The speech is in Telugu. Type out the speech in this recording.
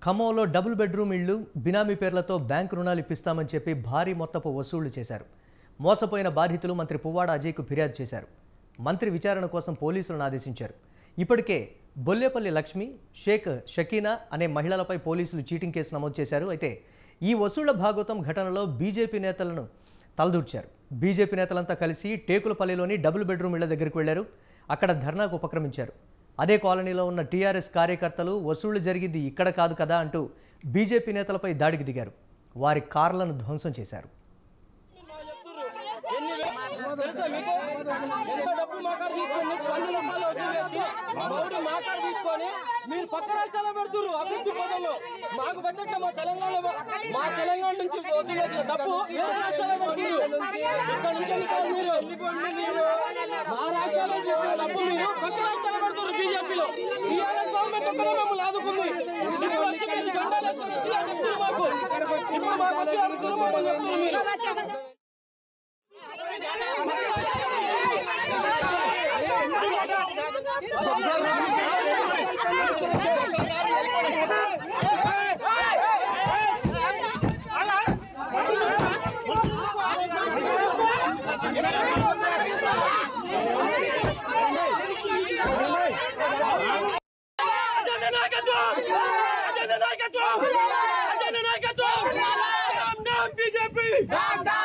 ఖమ్మంలో డబుల్ బెడ్రూమ్ ఇళ్లు బినామీ పేర్లతో బ్యాంకు రుణాలు ఇప్పిస్తామని చెప్పి భారీ మొత్తపు వసూళ్లు చేశారు మోసపోయిన బాధితులు మంత్రి పువ్వాడ అజయ్కు ఫిర్యాదు చేశారు మంత్రి విచారణ కోసం పోలీసులను ఆదేశించారు ఇప్పటికే బొల్లేపల్లి లక్ష్మి షేక్ షకీనా అనే మహిళలపై పోలీసులు చీటింగ్ కేసు నమోదు చేశారు అయితే ఈ వసూళ్ల భాగవతం ఘటనలో బీజేపీ నేతలను తలదూర్చారు బీజేపీ నేతలంతా కలిసి టేకులపల్లిలోని డబుల్ బెడ్రూమ్ ఇళ్ల దగ్గరికి వెళ్లారు అక్కడ ధర్నాకు ఉపక్రమించారు అదే కాలనీలో ఉన్న టీఆర్ఎస్ కార్యకర్తలు వసూళ్లు జరిగింది ఇక్కడ కాదు కదా అంటూ బీజేపీ నేతలపై దాడికి దిగారు వారి కార్లను ధ్వంసం చేశారు ఎన్ని వే- తెలుసా మీకు ఎంత డబ్బు మాకాడ తీసుకొని పన్నుల రూపాయలు వసూలు చేసి మౌడి మాకాడ తీసుకొని మీరు పక్క రాష్ట్రాల్లో పెడుతున్నారు అభివృద్ధి పదంలో మాకు పట్టట్లే మా తెలంగాణ మా తెలంగాణ నుంచి వసూలు చేసిన డబ్బు వేరే రాష్ట్రాల్లో పెడుతున్నారు ఇక్కడ నుంచి వెళ్ళి కాదు మీరు మీరు మా రాష్ట్రాల్లో చేసిన డబ్బు మీరు పక్క రాష్ట్రాల్లో పెడుతున్నారు బీజేపీలో టీఆర్ఎస్ గవర్నమెంట్ ఒక్కడే మమ్మల్ని ఆదుకుంది ఇప్పుడు వచ్చి మీరు జెండాలు వేసుకొని వచ్చి ఇలా చెప్తున్నారు మాకు ఇప్పుడు మాకు వచ్చి అడుగుతున్నారు మమ్మల్ని చెప్తున్నారు మీరు అజెండా నాయకత్వం అజెండా నాయకత్వం అజెండా నాయకత్వం డౌన్ డౌన్ బీజేపీ డౌన్